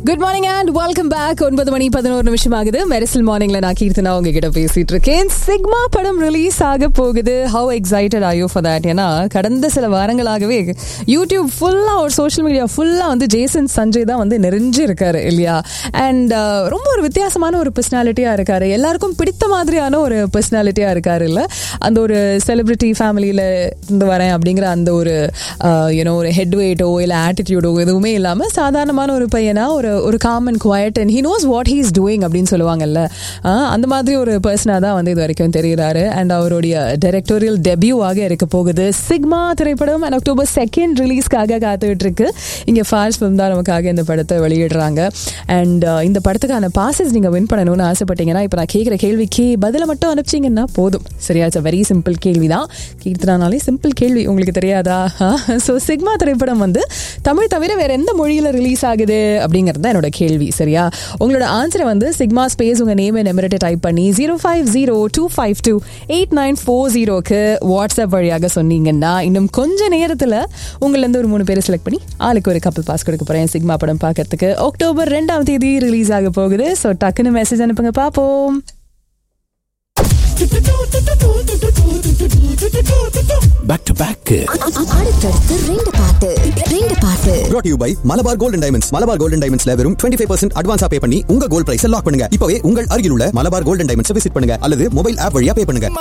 good morning and welcome back ஒன்பது மணி பதினோரு நிமிஷம் ஆகுது மெரிசல் மார்னிங்ல நான் கீர்த்தனா உங்ககிட்ட பேசிட்டு இருக்கேன் சிக்மா படம் ரிலீஸ் ஆக போகுது how excited are you for that ஏன்னா கடந்த சில வாரங்களாகவே யூடியூப் ஃபுல்லா ஒரு சோஷியல் மீடியா ஃபுல்லா வந்து ஜேசன் சஞ்சய் தான் வந்து நிறைஞ்சு இருக்காரு இல்லையா அண்ட் ரொம்ப ஒரு வித்தியாசமான ஒரு பர்சனாலிட்டியா இருக்காரு எல்லாருக்கும் பிடித்த மாதிரியான ஒரு பர்சனாலிட்டியா இருக்காரு இல்ல அந்த ஒரு செலிபிரிட்டி ஃபேமிலியில இருந்து வரேன் அப்படிங்கிற அந்த ஒரு யூனோ ஒரு ஹெட் வெயிட்டோ இல்லை ஆட்டிடியூடோ எதுவுமே இல்லாம சாதாரணமான ஒரு பையனா ஒரு ஒரு calm and quiet and he knows what he is doing அப்படின்னு சொல்லுவாங்கல்ல ஆஹ் அந்த மாதிரி ஒரு பர்சனாக தான் வந்து இது வரைக்கும் தெரிகிறாரு அண்ட் அவருடைய டைரக்டோரியல் டெபியூவாக இருக்க போகுது சிக்மா திரைப்படம் அண்ட் அக்டோபர் செகண்ட் ரிலீஸ்க்காக காத்துக்கிட்டு இருக்கு இங்கே ஃபாஸ்ட் ஃபிலிம் தான் நமக்காக இந்த படத்தை வெளியிடுறாங்க அண்ட் இந்த படத்துக்கான பாசஸ் நீங்கள் வின் பண்ணணும்னு ஆசைப்பட்டீங்கன்னா இப்போ நான் கேட்குற கேள்விக்கு பதிலை மட்டும் அனுப்பிச்சிங்கன்னா போதும் சரியா இட்ஸ் வெரி சிம்பிள் கேள்வி தான் கீர்த்தனாலே சிம்பிள் கேள்வி உங்களுக்கு தெரியாதா ஸோ சிக்மா திரைப்படம் வந்து தமிழ் தவிர வேற எந்த மொழியில் ரிலீஸ் ஆகுது அப்படிங்கிறது தான் என்னோட கேள்வி சரியா உங்களோட ஆன்சரை வந்து சிக்மா ஸ்பேஸ் உங்க நேம் நம்பரை டைப் பண்ணி zero five zero two five two eight nine four ஜீரோக்கு வாட்ஸ்அப் வழியாக சொன்னீங்கன்னா இன்னும் கொஞ்ச நேரத்தில் உங்களிருந்து ஒரு மூணு பேரை செலக்ட் பண்ணி ஆளுக்கு ஒரு கப்பல் பாஸ் கொடுக்க போறேன் சிக்மா படம் பார்க்கறதுக்கு அக்டோபர் ரெண்டாம் தேதி ரிலீஸ் ஆக போகுது ஸோ டக்குன்னு மெசேஜ் அனுப்புங்க பார்ப்போம் பேக் டு பேக் அடுத்தடுத்து ரெண்டு பாட்டு ரெண்டு பாட்டு brought to you by Malabar Golden Diamonds Malabar Golden டைமண்ட்ஸ்ல வெறும் 25% ஃபைவ் பர்சன்ட் அட்வான்ஸா பே பண்ணி உங்க கோல்ட் பிரைஸ் லாக் பண்ணுங்க இப்பவே உங்கள் அருகில் உள்ள மலபார் கோல்டன் டைமண்ட்ஸ் விசிட் பண்ணுங்க அல்லது மொபைல் ஆப் வழியா பே பண்ணுங்க